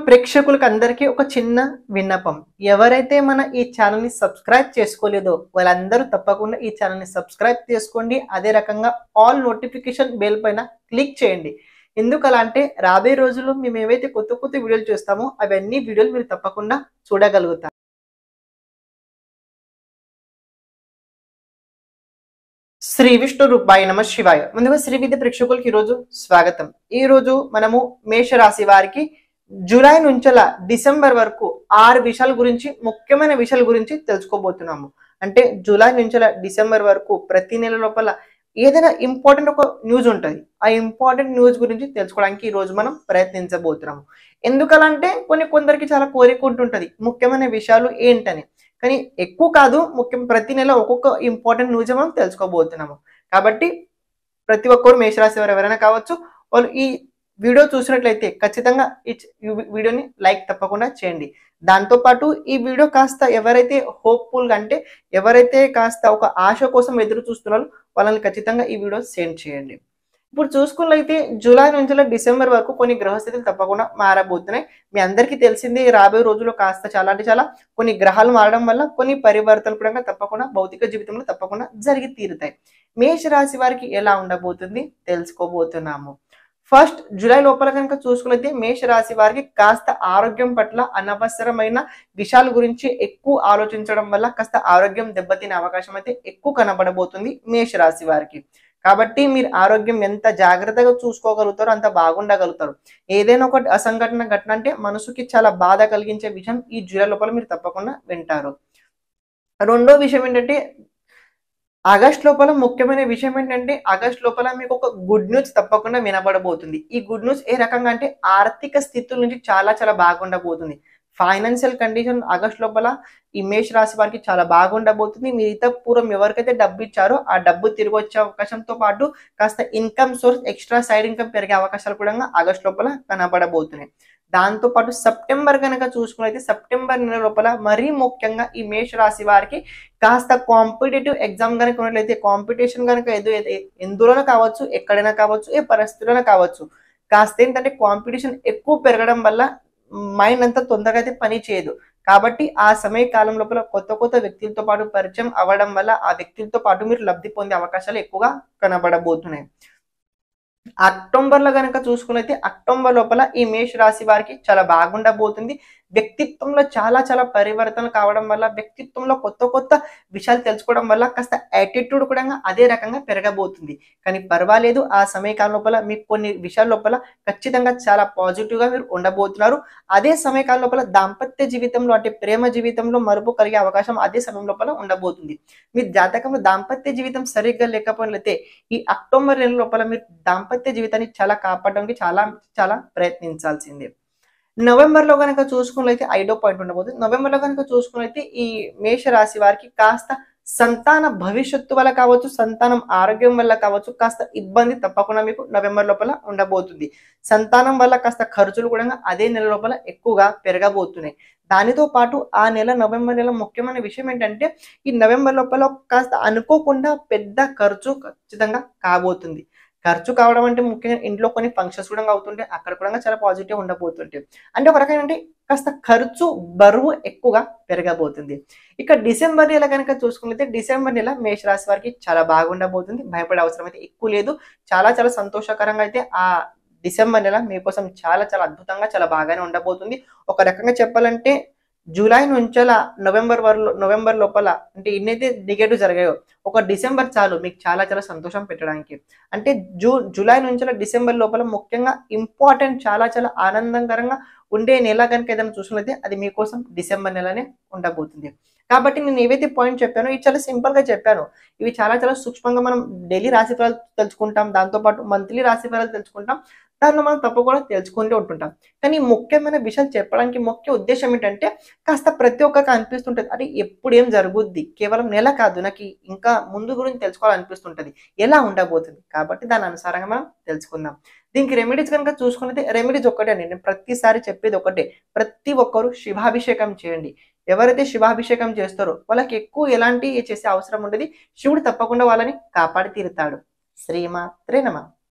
ప్రేక్షకులకు అందరికీ ఒక చిన్న విన్నపం ఎవరైతే మన ఈ ఛానల్ ని సబ్స్క్రైబ్ చేసుకోలేదో వాళ్ళందరూ తప్పకుండా ఈ ఛానల్ ని సబ్స్క్రైబ్ చేసుకోండి అదే రకంగా ఆల్ నోటిఫికేషన్ బెల్ పైన క్లిక్ చేయండి ఎందుకు అలా అంటే రాబోయే రోజుల్లో మేము ఏవైతే కొత్త కొత్త వీడియోలు చేస్తామో అవన్నీ వీడియోలు మీరు తప్పకుండా చూడగలుగుతారు శ్రీ విష్ణు రూపాయ నమ శివాయ ముందుగా శ్రీ విద్య ప్రేక్షకులకి ఈరోజు స్వాగతం ఈ రోజు మనము మేషరాశి వారికి జూలై నుంచల డిసెంబర్ వరకు ఆరు విషయాల గురించి ముఖ్యమైన విషయాల గురించి తెలుసుకోబోతున్నాము అంటే జూలై నుంచల డిసెంబర్ వరకు ప్రతి నెల లోపల ఏదైనా ఇంపార్టెంట్ ఒక న్యూస్ ఉంటుంది ఆ ఇంపార్టెంట్ న్యూస్ గురించి తెలుసుకోవడానికి ఈ రోజు మనం ప్రయత్నించబోతున్నాము ఎందుకలంటే కొన్ని కొందరికి చాలా కోరిక ఉంటుంటది ముఖ్యమైన విషయాలు ఏంటని కానీ ఎక్కువ కాదు ముఖ్యం ప్రతి నెల ఒక్కొక్క ఇంపార్టెంట్ న్యూస్ మనం తెలుసుకోబోతున్నాము కాబట్టి ప్రతి ఒక్కరు మేషరాశి వారు ఎవరైనా కావచ్చు వాళ్ళు ఈ వీడియో చూసినట్లయితే ఖచ్చితంగా ఈ చ- ఈ వీడియోని లైక్ తప్పకుండా చేయండి దాంతోపాటు ఈ వీడియో కాస్త ఎవరైతే హోప్ఫుల్గా అంటే ఎవరైతే కాస్త ఒక ఆశ కోసం ఎదురు చూస్తున్నారో వాళ్ళని ఖచ్చితంగా ఈ వీడియో సెండ్ చేయండి ఇప్పుడు చూసుకున్నట్లయితే జూలై నుంచి డిసెంబర్ వరకు కొన్ని గ్రహస్థితులు తప్పకుండా మారబోతున్నాయి మీ అందరికీ తెలిసిందే ఈ రాబోయే రోజుల్లో కాస్త చాలా అంటే చాలా కొన్ని గ్రహాలు మారడం వల్ల కొన్ని పరివర్తనలు కూడా తప్పకుండా భౌతిక జీవితంలో తప్పకుండా జరిగి తీరుతాయి మేష రాశి వారికి ఎలా ఉండబోతుంది తెలుసుకోబోతున్నాము ఫస్ట్ జూలై లోపల కనుక చూసుకున్నైతే మేష రాశి వారికి కాస్త ఆరోగ్యం పట్ల అనవసరమైన విషయాల గురించి ఎక్కువ ఆలోచించడం వల్ల కాస్త ఆరోగ్యం దెబ్బతినే అవకాశం అయితే ఎక్కువ కనబడబోతుంది మేష రాశి వారికి కాబట్టి మీరు ఆరోగ్యం ఎంత జాగ్రత్తగా చూసుకోగలుగుతారో అంత బాగుండగలుగుతారు ఏదైనా ఒక అసంఘటన ఘటన అంటే మనసుకి చాలా బాధ కలిగించే విషయం ఈ జూలై లోపల మీరు తప్పకుండా వింటారు రెండో విషయం ఏంటంటే ఆగస్ట్ లోపల ముఖ్యమైన విషయం ఏంటంటే ఆగస్ట్ లోపల మీకు ఒక గుడ్ న్యూస్ తప్పకుండా వినబడబోతుంది ఈ గుడ్ న్యూస్ ఏ రకంగా అంటే ఆర్థిక స్థితుల నుంచి చాలా చాలా బాగుండబోతుంది ఫైనాన్షియల్ కండిషన్ ఆగస్ట్ లోపల ఈ మేష రాశి వారికి చాలా బాగుండబోతుంది మీరు ఇత పూర్వం ఎవరికైతే డబ్బు ఇచ్చారో ఆ డబ్బు తిరిగి వచ్చే అవకాశంతో పాటు కాస్త income source extra side income పెరిగే అవకాశాలు కూడా ఆగస్ట్ లోపల కనబడబోతున్నాయి దాంతో పాటు సెప్టెంబర్ కనుక చూసుకున్నైతే సెప్టెంబర్ నెల లోపల మరీ ముఖ్యంగా ఈ మేష రాశి వారికి కాస్త కాంపిటేటివ్ ఎగ్జామ్ కనుక ఉన్నట్లయితే కాంపిటీషన్ కనుక ఎదు ఎదు- ఎందులోనే కావచ్చు ఎక్కడైనా కావచ్చు ఏ పరిస్థితుల్లోనే కావచ్చు కాస్త ఏంటంటే కాంపిటీషన్ ఎక్కువ పెరగడం వల్ల మైండ్ అంతా తొందరగా అయితే పని చేయదు కాబట్టి ఆ సమయ కాలం లోపల కొత్త కొత్త వ్యక్తులతో పాటు పరిచయం అవ్వడం వల్ల ఆ వ్యక్తులతో పాటు మీరు లబ్ధి పొందే అవకాశాలు ఎక్కువగా కనబడబోతున్నాయి అక్టోబర్ లో కనుక చూసుకున్నైతే అక్టోబర్ లోపల ఈ మేష రాశి వారికి చాలా బాగుండబోతుంది వ్యక్తిత్వంలో చాలా చాలా పరివర్తన కావడం వల్ల వ్యక్తిత్వంలో కొత్త కొత్త విషయాలు తెలుసుకోవడం వల్ల కాస్త యాటిట్యూడ్ కూడా అదే రకంగా పెరగబోతుంది కానీ పర్వాలేదు ఆ సమయకాలం లోపల మీకు కొన్ని విషయాల లోపల ఖచ్చితంగా చాలా పాజిటివ్ గా మీరు ఉండబోతున్నారు అదే సమయకాలం లోపల దాంపత్య జీవితంలో అంటే ప్రేమ జీవితంలో మరుపు కలిగే అవకాశం అదే సమయం లోపల ఉండబోతుంది మీ జాతకంలో దాంపత్య జీవితం సరిగ్గా లేకపోయినట్లయితే ఈ అక్టోబర్ నెల లోపల మీరు దాంపత్య జీవితాన్ని చాలా కాపాడడానికి చాలా చాలా ప్రయత్నించాల్సిందే నవంబర్ లో కనుక చూసుకున్నట్లయితే ఐదో పాయింట్ ఉండబోతుంది నవంబర్ లో కనుక చూసుకున్నట్లయితే ఈ మేష రాశి వారికి కాస్త సంతాన భవిష్యత్తు వల్ల కావచ్చు సంతానం ఆరోగ్యం వల్ల కావచ్చు కాస్త ఇబ్బంది తప్పకుండా మీకు నవంబర్ లోపల ఉండబోతుంది సంతానం వల్ల కాస్త ఖర్చులు కూడా అదే నెల లోపల ఎక్కువగా పెరగబోతున్నాయి దానితో పాటు ఆ నెల నవంబర్ నెల ముఖ్యమైన విషయం ఏంటంటే ఈ నవంబర్ లోపల కాస్త అనుకోకుండా పెద్ద ఖర్చు ఖచ్చితంగా కాబోతుంది ఖర్చు కావడం అంటే ముఖ్యంగా ఇంట్లో కొన్ని ఫంక్షన్స్ కూడా అవుతుంటే అక్కడ కూడా చాలా పాజిటివ్ ఉండబోతుంటే అంటే ఒక రకమైన అంటే కాస్త ఖర్చు బరువు ఎక్కువగా పెరగబోతుంది ఇక డిసెంబర్ నెల కనుక చూసుకుంటే డిసెంబర్ నెల మేషరాశి వారికి చాలా బాగుండబోతుంది భయపడే అవసరం అయితే ఎక్కువ లేదు చాలా చాలా సంతోషకరంగా అయితే ఆ డిసెంబర్ నెల మీకోసం చాలా చాలా అద్భుతంగా చాలా బాగానే ఉండబోతుంది ఒక రకంగా చెప్పాలంటే జూలై నుంచల నవంబర్ వరలో నవంబర్ లోపల అంటే ఎన్నైతే నెగటివ్ జరిగాయో ఒక డిసెంబర్ చాలు మీకు చాలా చాలా సంతోషం పెట్టడానికి అంటే జూ జూలై నుంచి డిసెంబర్ లోపల ముఖ్యంగా ఇంపార్టెంట్ చాలా చాలా ఆనందకరంగా ఉండే నెల కనుక ఏదైనా చూసినట్లయితే అది మీకోసం డిసెంబర్ నెలనే ఉండబోతుంది కాబట్టి నేను ఏవైతే పాయింట్ చెప్పానో ఇవి చాలా సింపుల్ గా చెప్పాను ఇవి చాలా చాలా సూక్ష్మంగా మనం డైలీ రాశి ఫలాలు తెలుసుకుంటాం దాంతోపాటు మంత్లీ రాశి ఫలాలు తెలుసుకుంటాం దానిలో మనం తప్పకుండా తెలుసుకుంటూ ఉంటుంటాం కానీ ఈ ముఖ్యమైన విషయాలు చెప్పడానికి ముఖ్య ఉద్దేశం ఏంటంటే కాస్త ప్రతి ఒక్కరికి అనిపిస్తుంటుంది అంటే ఎప్పుడు ఏం జరుగుద్ది కేవలం నెల కాదు నాకు ఇంకా ముందు గురించి తెలుసుకోవాలనిపిస్తుంటది ఎలా ఉండబోతుంది కాబట్టి దాని అనుసారంగా మనం తెలుసుకుందాం దీనికి రెమెడీస్ కనుక చూసుకున్నది రెమెడీస్ ఒక్కటే అండి నేను ప్రతిసారి చెప్పేది ఒకటే ప్రతి ఒక్కరు శివాభిషేకం చేయండి ఎవరైతే శివాభిషేకం చేస్తారో వాళ్ళకి ఎక్కువ ఎలాంటి చేసే అవసరం ఉండదు శివుడు తప్పకుండా వాళ్ళని కాపాడి తీరుతాడు శ్రీమాత్రే నమ